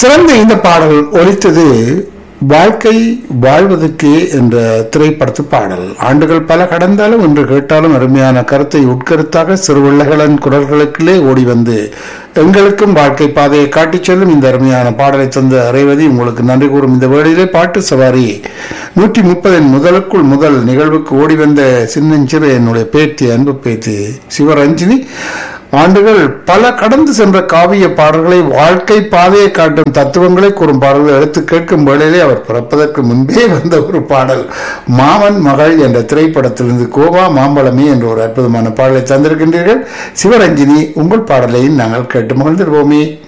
சிறந்த இந்த பாடல் ஒலித்தது வாழ்க்கை வாழ்வதற்கே என்ற திரைப்படத்து பாடல் ஆண்டுகள் பல கடந்தாலும் இன்று கேட்டாலும் அருமையான கருத்தை உட்கருத்தாக சிறுவிள்ளைகளின் குரல்களுக்குள்ளே ஓடி வந்து எங்களுக்கும் வாழ்க்கை பாதையை காட்டிச் செல்லும் இந்த அருமையான பாடலை தந்த இறைவதி உங்களுக்கு நன்றி கூறும் இந்த வேளையிலே பாட்டு சவாரி நூற்றி முப்பதின் முதலுக்குள் முதல் நிகழ்வுக்கு ஓடி வந்த சின்னஞ்சிறு என்னுடைய பேத்தி அன்பு பேத்தி சிவரஞ்சினி ஆண்டுகள் பல கடந்து சென்ற காவிய பாடல்களை வாழ்க்கை பாதையை காட்டும் தத்துவங்களை கூறும் பாடல்களை எடுத்து கேட்கும் வேளையிலே அவர் பிறப்பதற்கு முன்பே வந்த ஒரு பாடல் மாமன் மகள் என்ற திரைப்படத்திலிருந்து கோவா மாம்பழமே என்ற ஒரு அற்புதமான பாடலை தந்திருக்கின்றீர்கள் சிவரஞ்சினி உங்கள் பாடலையும் நாங்கள் கேட்டு மகிழ்ந்திருவோமே